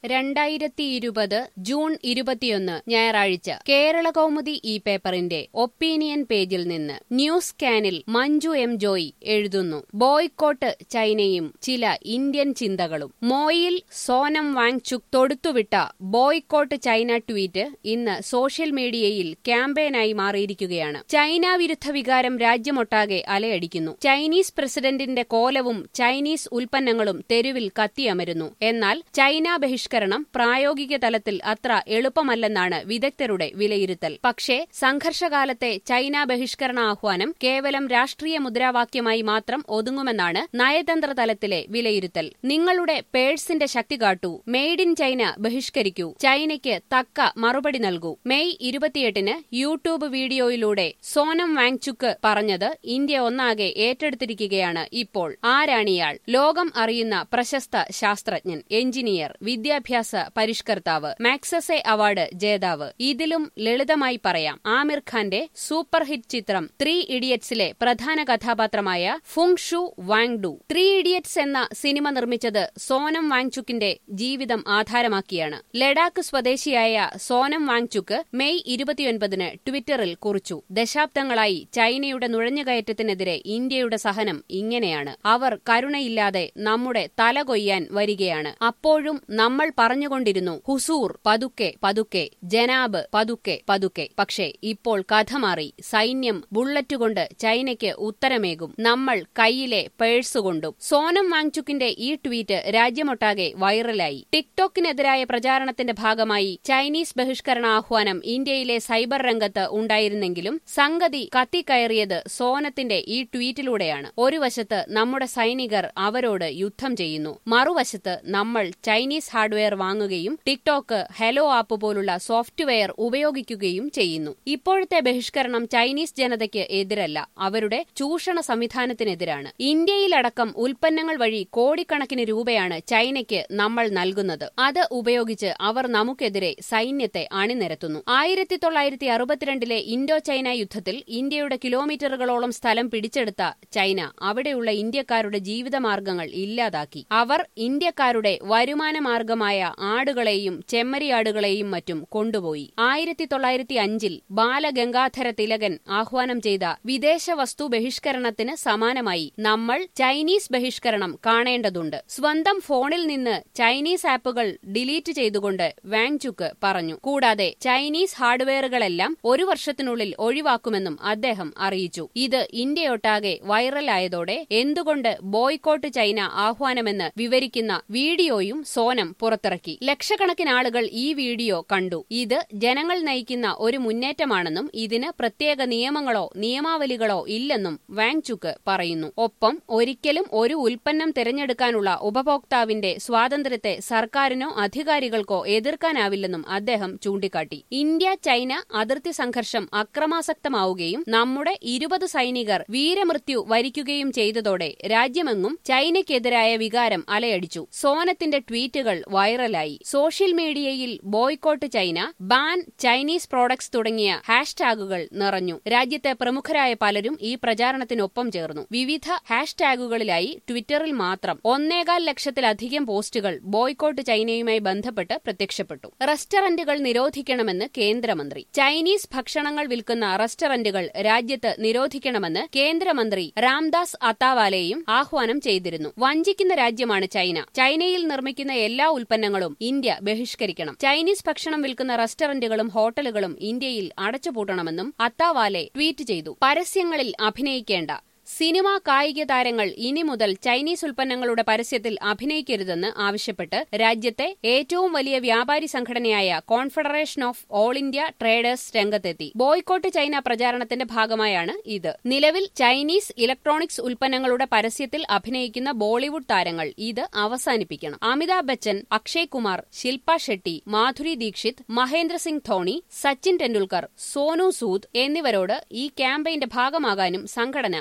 രണ്ടായിരത്തി ഇരുപത് ജൂൺ ഇരുപത്തിയൊന്ന് ഞായറാഴ്ച കേരള കൗമുദി ഈ പേപ്പറിന്റെ ഒപ്പീനിയൻ പേജിൽ നിന്ന് ന്യൂസ് കാനിൽ മഞ്ജു എം ജോയി എഴുതുന്നു ബോയ്ക്കോട്ട് ചൈനയും ചില ഇന്ത്യൻ ചിന്തകളും മോയിൽ സോനം വാങ്ചുക് തൊടുത്തുവിട്ട ബോയ്ക്കോട്ട് ചൈന ട്വീറ്റ് ഇന്ന് സോഷ്യൽ മീഡിയയിൽ ക്യാമ്പയിനായി മാറിയിരിക്കുകയാണ് ചൈന വിരുദ്ധ വികാരം രാജ്യമൊട്ടാകെ അലയടിക്കുന്നു ചൈനീസ് പ്രസിഡന്റിന്റെ കോലവും ചൈനീസ് ഉൽപ്പന്നങ്ങളും തെരുവിൽ കത്തിയമരുന്നു എന്നാൽ ചൈന ബഹിഷ്കരണം പ്രായോഗിക തലത്തിൽ അത്ര എളുപ്പമല്ലെന്നാണ് വിദഗ്ധരുടെ വിലയിരുത്തൽ പക്ഷേ സംഘർഷകാലത്തെ ചൈന ബഹിഷ്കരണ ആഹ്വാനം കേവലം രാഷ്ട്രീയ മുദ്രാവാക്യമായി മാത്രം ഒതുങ്ങുമെന്നാണ് നയതന്ത്ര തലത്തിലെ വിലയിരുത്തൽ നിങ്ങളുടെ പേഴ്സിന്റെ ശക്തി കാട്ടൂ മെയ്ഡ് ഇൻ ചൈന ബഹിഷ്കരിക്കൂ ചൈനയ്ക്ക് തക്ക മറുപടി നൽകൂ മെയ് ഇരുപത്തിയെട്ടിന് യൂട്യൂബ് വീഡിയോയിലൂടെ സോനം വാങ്ചുക്ക് പറഞ്ഞത് ഇന്ത്യ ഒന്നാകെ ഏറ്റെടുത്തിരിക്കുകയാണ് ഇപ്പോൾ ആരാണിയാൾ ലോകം അറിയുന്ന പ്രശസ്ത ശാസ്ത്രജ്ഞൻ എഞ്ചിനീയർ വിദ്യാഭ്യാസ പരിഷ്കർത്താവ് മാക്സസെ അവാർഡ് ജേതാവ് ഇതിലും ലളിതമായി പറയാം ആമിർ ഖാന്റെ സൂപ്പർ ഹിറ്റ് ചിത്രം ത്രീ ഇഡിയറ്റ്സിലെ പ്രധാന കഥാപാത്രമായ Phunsukh Wangdu three idiots എന്ന സിനിമ നിർമ്മിച്ചത് സോനം വാങ്ചുക്കിന്റെ ജീവിതം ആധാരമാക്കിയാണ് ലഡാക്ക് സ്വദേശിയായ സോനം വാങ്ചുക്ക് മെയ് ഇരുപത്തിയൊൻപതിന് ട്വിറ്ററിൽ കുറിച്ചു ദശാബ്ദങ്ങളായി ചൈനയുടെ നുഴഞ്ഞുകയറ്റത്തിനെതിരെ ഇന്ത്യയുടെ സഹനം ഇങ്ങനെയാണ് അവർ കരുണയില്ലാതെ നമ്മുടെ തല കൊയ്യാൻ വരികയാണ് അപ്പോഴും നമ്മൾ പറഞ്ഞുകൊണ്ടിരുന്നു ഹുസൂർ പതുക്കെ പതുക്കെ ജനാബ് പതുക്കെ പതുക്കെ പക്ഷേ ഇപ്പോൾ കഥ മാറി സൈന്യം ബുള്ളറ്റുകൊണ്ട് ചൈനയ്ക്ക് ഉത്തരമേകും നമ്മൾ കയ്യിലെ പേഴ്സുകൊണ്ടും സോനം വാങ്ചുക്കിന്റെ ഈ ട്വീറ്റ് രാജ്യമൊട്ടാകെ വൈറലായി ടിക്ടോക്കിനെതിരായ പ്രചാരണത്തിന്റെ ഭാഗമായി ചൈനീസ് ബഹിഷ്കരണ ആഹ്വാനം ഇന്ത്യയിലെ സൈബർ രംഗത്ത് ഉണ്ടായിരുന്നെങ്കിലും സംഗതി കത്തിക്കയറിയത് സോനത്തിന്റെ ഈ ട്വീറ്റിലൂടെയാണ് ഒരു വശത്ത് നമ്മുടെ സൈനികർ അവരോട് യുദ്ധം ചെയ്യുന്നു മറുവശത്ത് നമ്മൾ ചൈനീസ് ഹാർഡ്വെയർ വാങ്ങുകയും ടിക്ടോക്ക് ഹെലോ ആപ്പ് പോലുള്ള സോഫ്റ്റ്വെയർ ഉപയോഗിക്കുകയും ചെയ്യുന്നു ഇപ്പോഴത്തെ ബഹിഷ്കരണം ചൈനീസ് ജനതയ്ക്ക് എതിരല്ല അവരുടെ ചൂഷണ സംവിധാനത്തിനെതിരാണ് ഇന്ത്യയിലടക്കം ഉൽപ്പന്നങ്ങൾ വഴി കോടിക്കണക്കിന് രൂപയാണ് ചൈനയ്ക്ക് നമ്മൾ നൽകുന്നത് അത് ഉപയോഗിച്ച് അവർ നമുക്കെതിരെ സൈന്യത്തെ അണിനിരത്തുന്നു ആയിരത്തി തൊള്ളായിരത്തി അറുപത്തിരണ്ടിലെ ഇൻഡോ ചൈന യുദ്ധത്തിൽ ഇന്ത്യയുടെ കിലോമീറ്ററുകളോളം സ്ഥലം പിടിച്ചെടുത്ത ചൈന അവിടെയുള്ള ഇന്ത്യക്കാരുടെ ജീവിതമാർഗങ്ങൾ ഇല്ലാതാക്കി അവർ ഇന്ത്യക്കാരുടെ വരുമാന മാർഗമായ ആടുകളെയും ചെമ്മരിയാടുകളെയും മറ്റും കൊണ്ടുപോയി ആയിരത്തി തൊള്ളായിരത്തി അഞ്ചിൽ ബാലഗംഗാധര തിലകൻ ആഹ്വാനം ചെയ്ത വിദേശ വസ്തു ബഹിഷ്കരണത്തിന് സമാനമായി നമ്മൾ ചൈനീസ് ബഹിഷ്കരണം കാണേണ്ടതുണ്ട് സ്വന്തം ഫോണിൽ നിന്ന് ചൈനീസ് ആപ്പുകൾ ഡിലീറ്റ് ചെയ്തുകൊണ്ട് വാങ്ചുക്ക് പറഞ്ഞു കൂടാതെ ചൈനീസ് ഹാർഡ്വെയറുകളെല്ലാം ഒരു വർഷത്തിനുള്ളിൽ ഒഴിവാക്കുമെന്നും അദ്ദേഹം അറിയിച്ചു ഇത് ഇന്ത്യയൊട്ടാകെ വൈറലായതോടെ എന്തുകൊണ്ട് ബോയ്ക്കോട്ട് ചൈന ആഹ്വാനമെന്ന് വിവരിക്കുന്ന വീഡിയോയും സോനം പുറത്തിറക്കി ലക്ഷക്കണക്കിന് ആളുകൾ ഈ വീഡിയോ കണ്ടു ഇത് ജനങ്ങൾ നയിക്കുന്ന ഒരു മുന്നേറ്റമാണെന്നും ഇതിന് പ്രത്യേക നിയമങ്ങളോ നിയമാവലികളോ ഇല്ലെന്നും വാങ്ചുക്ക് പറയുന്നു ഒപ്പം ഒരിക്കലും ഒരു ഉൽപ്പന്നം തിരഞ്ഞെടുക്കാനുള്ള ഉപഭോക്താവിന്റെ സ്വാതന്ത്ര്യത്തെ സർക്കാരിനോ അധികാരികൾക്കോ എതിർക്കാനാവില്ലെന്നും അദ്ദേഹം ചൂണ്ടിക്കാട്ടി ഇന്ത്യ ചൈന അതിർത്തി സംഘർഷം അക്രമാസക്തമാവുകയും നമ്മുടെ ഇരുപത് സൈനികർ വീരമൃത്യു വരിക്കുകയും ചെയ്തതോടെ രാജ്യമെങ്ങും ചൈനയ്ക്കെതിരായ വികാരം അലയടിച്ചു സോനത്തിന്റെ ട്വീറ്റുകൾ വൈറലായി സോഷ്യൽ മീഡിയയിൽ boycott China ban Chinese products തുടങ്ങിയ ഹാഷ്ടാഗുകൾ നിറഞ്ഞു രാജ്യത്തെ പ്രമുഖരായ പലരും ഈ പ്രചാരണത്തിനൊപ്പം ചേർന്നു വിവിധ ഹാഷ്ടാഗുകളിലായി ട്വിറ്ററിൽ മാത്രം ഒന്നേകാൽ ലക്ഷത്തിലധികം പോസ്റ്റുകൾ ബോയ്ക്കോട്ട് ചൈനയുമായി ബന്ധപ്പെട്ട് പ്രത്യക്ഷപ്പെട്ടു റെസ്റ്റോറന്റുകൾ നിരോധിക്കണമെന്ന് കേന്ദ്രമന്ത്രി ചൈനീസ് ഭക്ഷണങ്ങൾ വിൽക്കുന്ന റെസ്റ്റോറന്റുകൾ രാജ്യത്ത് നിരോധിക്കണമെന്ന് കേന്ദ്രമന്ത്രി രാംദാസ് അത്താവാലെയും ആഹ്വാനം ചെയ്തിരുന്നു വഞ്ചിക്കുന്ന രാജ്യമാണ് ചൈന ചൈനയിൽ നിർമ്മിക്കുന്ന എല്ലാ ഉൽപ്പന്നങ്ങളും ഇന്ത്യ ബഹിഷ്കരിക്കണം ചൈനീസ് ഭക്ഷണം വിൽക്കുന്ന റെസ്റ്റോറന്റുകളും ഹോട്ടലുകളും ഇന്ത്യയിൽ അടച്ചുപൂട്ടണമെന്നും അത്താവാലെ ട്വീറ്റ് ചെയ്തു പരസ്യങ്ങളിൽ അഭിനയിക്കേണ്ട സിനിമാ കായിക താരങ്ങൾ ഇനി മുതൽ ചൈനീസ് ഉൽപ്പന്നങ്ങളുടെ പരസ്യത്തിൽ അഭിനയിക്കരുതെന്ന് ആവശ്യപ്പെട്ട് രാജ്യത്തെ ഏറ്റവും വലിയ വ്യാപാരി സംഘടനയായ confederation of all India traders രംഗത്തെത്തി ബോയ്ക്കോട്ട് ചൈന പ്രചാരണത്തിന്റെ ഭാഗമായാണ് ഇത് നിലവിൽ ചൈനീസ് ഇലക്ട്രോണിക്സ് ഉൽപ്പന്നങ്ങളുടെ പരസ്യത്തിൽ അഭിനയിക്കുന്ന ബോളിവുഡ് താരങ്ങൾ ഇത് അവസാനിപ്പിക്കണം അമിതാഭ് ബച്ചൻ അക്ഷയ് കുമാർ ശില്പ ഷെട്ടി മാധുരി ദീക്ഷിത് മഹേന്ദ്ര സിംഗ് ധോണി സച്ചിൻ ടെണ്ടുൽക്കർ സോനു സൂദ് എന്നിവരോട് ഈ ക്യാമ്പയിന്റെ ഭാഗമാകാനും സംഘടന അഭ്യർത്ഥിച്ചു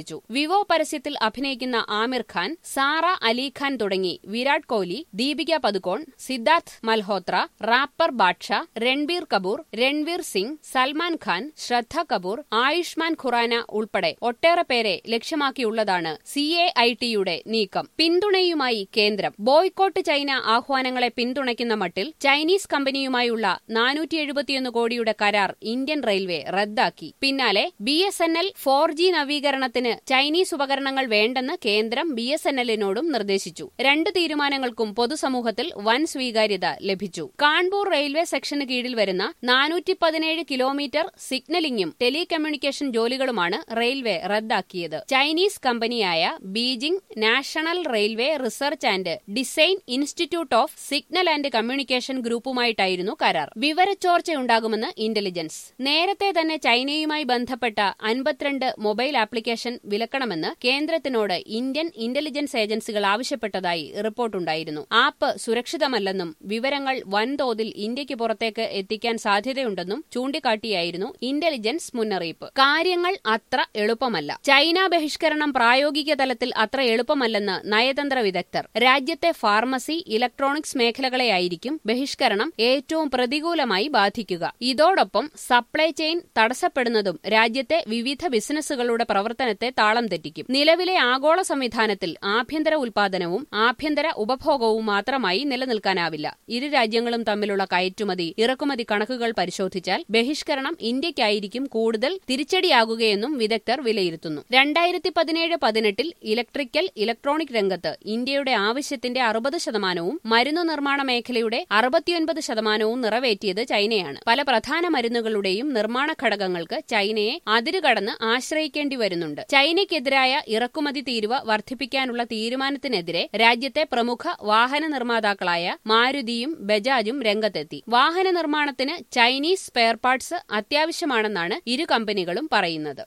പ്രവർത്തിച്ചു വിവോ പരസ്യത്തിൽ അഭിനയിക്കുന്ന ആമിർ ഖാൻ സാറ അലി ഖാൻ തുടങ്ങി വിരാട് കോഹ്ലി ദീപിക പതുക്കോൺ സിദ്ധാർത്ഥ് മൽഹോത്ര റാപ്പർ ബാദ്ഷ രൺബീർ കപൂർ രൺവീർ സിംഗ് സൽമാൻ ഖാൻ ശ്രദ്ധ കപൂർ ആയുഷ്മാൻ ഖുറാന ഉൾപ്പെടെ ഒട്ടേറെ പേരെ ലക്ഷ്യമാക്കിയുള്ളതാണ് സി എ ഐ ടിയുടെ നീക്കം പിന്തുണയുമായി കേന്ദ്രം ബോയ്ക്കോട്ട് ചൈന ആഹ്വാനങ്ങളെ പിന്തുണയ്ക്കുന്ന മട്ടിൽ ചൈനീസ് കമ്പനിയുമായുള്ള നാനൂറ്റി എഴുപത്തിയൊന്ന് കോടിയുടെ കരാർ ഇന്ത്യൻ റെയിൽവേ റദ്ദാക്കി പിന്നാലെ B S N L four G നവീകരണത്തിന് ചൈനീസ് ഉപകരണങ്ങൾ വേണ്ടെന്ന് കേന്ദ്രം ബി എസ് എൻ എല്ലിനോടും നിർദ്ദേശിച്ചു രണ്ട് തീരുമാനങ്ങൾക്കും പൊതുസമൂഹത്തിൽ വൻ സ്വീകാര്യത ലഭിച്ചു കാൺപൂർ റെയിൽവേ സെക്ഷന് കീഴിൽ വരുന്ന നാനൂറ്റി പതിനേഴ് കിലോമീറ്റർ സിഗ്നലിംഗും ടെലികമ്മ്യൂണിക്കേഷൻ ജോലികളുമാണ് റെയിൽവേ റദ്ദാക്കിയത് ചൈനീസ് കമ്പനിയായ Beijing national railway research and design institute of signal and communication ഗ്രൂപ്പുമായിട്ടായിരുന്നു കരാർ വിവരച്ചോർച്ചയുണ്ടാകുമെന്ന് ഇന്റലിജൻസ് നേരത്തെ തന്നെ ചൈനയുമായി ബന്ധപ്പെട്ട അൻപത്തിരണ്ട് മൊബൈൽ ആപ്ലിക്കേഷൻ വിലക്കണമെന്ന് കേന്ദ്രത്തിനോട് ഇന്ത്യൻ ഇന്റലിജൻസ് ഏജൻസികൾ ആവശ്യപ്പെട്ടതായി റിപ്പോർട്ടുണ്ടായിരുന്നു ആപ്പ് സുരക്ഷിതമല്ലെന്നും വിവരങ്ങൾ വൻതോതിൽ ഇന്ത്യക്ക് പുറത്തേക്ക് എത്തിക്കാൻ സാധ്യതയുണ്ടെന്നും ചൂണ്ടിക്കാട്ടിയായിരുന്നു ഇന്റലിജൻസ് മുന്നറിയിപ്പ് കാര്യങ്ങൾ അത്ര എളുപ്പമല്ല ചൈന ബഹിഷ്കരണം പ്രായോഗിക തലത്തിൽ അത്ര എളുപ്പമല്ലെന്ന് നയതന്ത്ര വിദഗ്ധർ രാജ്യത്തെ ഫാർമസി ഇലക്ട്രോണിക്സ് മേഖലകളെയായിരിക്കും ബഹിഷ്കരണം ഏറ്റവും പ്രതികൂലമായി ബാധിക്കുക ഇതോടൊപ്പം സപ്ലൈ ചെയിൻ തടസ്സപ്പെടുന്നതും രാജ്യത്തെ വിവിധ ബിസിനസ്സുകളുടെ പ്രവർത്തനത്തെ താളം തെറ്റിക്കും നിലവിലെ ആഗോള സംവിധാനത്തിൽ ആഭ്യന്തര ഉൽപാദനവും ആഭ്യന്തര ഉപഭോഗവും മാത്രമായി നിലനിൽക്കാനാവില്ല ഇരു രാജ്യങ്ങളും തമ്മിലുള്ള കയറ്റുമതി ഇറക്കുമതി കണക്കുകൾ പരിശോധിച്ചാൽ ബഹിഷ്കരണം ഇന്ത്യയ്ക്കായിരിക്കും കൂടുതൽ തിരിച്ചടിയാകുകയെന്നും വിദഗ്ധർ വിലയിരുത്തുന്നു രണ്ടായിരത്തി പതിനേഴ് പതിനെട്ടിൽ ഇലക്ട്രിക്കൽ ഇലക്ട്രോണിക് രംഗത്ത് ഇന്ത്യയുടെ ആവശ്യത്തിന്റെ അറുപത് ശതമാനവും മരുന്നു നിർമ്മാണ മേഖലയുടെ അറുപത്തിയൊൻപത് ശതമാനവും നിറവേറ്റിയത് ചൈനയാണ് പല പ്രധാന മരുന്നുകളുടെയും നിർമ്മാണ ഘടകങ്ങൾക്ക് ചൈനയെ അതിരുകടന്ന് ആശ്രയിക്കേണ്ടി വരുന്നുണ്ട് ചൈനയ്ക്കെതിരായ ഇറക്കുമതി തീരുവ വർദ്ധിപ്പിക്കാനുള്ള തീരുമാനത്തിനെതിരെ രാജ്യത്തെ പ്രമുഖ വാഹന നിർമ്മാതാക്കളായ മാരുതിയും ബജാജും രംഗത്തെത്തി വാഹന നിർമ്മാണത്തിന് ചൈനീസ് സ്പെയർ പാർട്സ് അത്യാവശ്യമാണെന്നാണ് ഇരു കമ്പനികളും പറയുന്നത്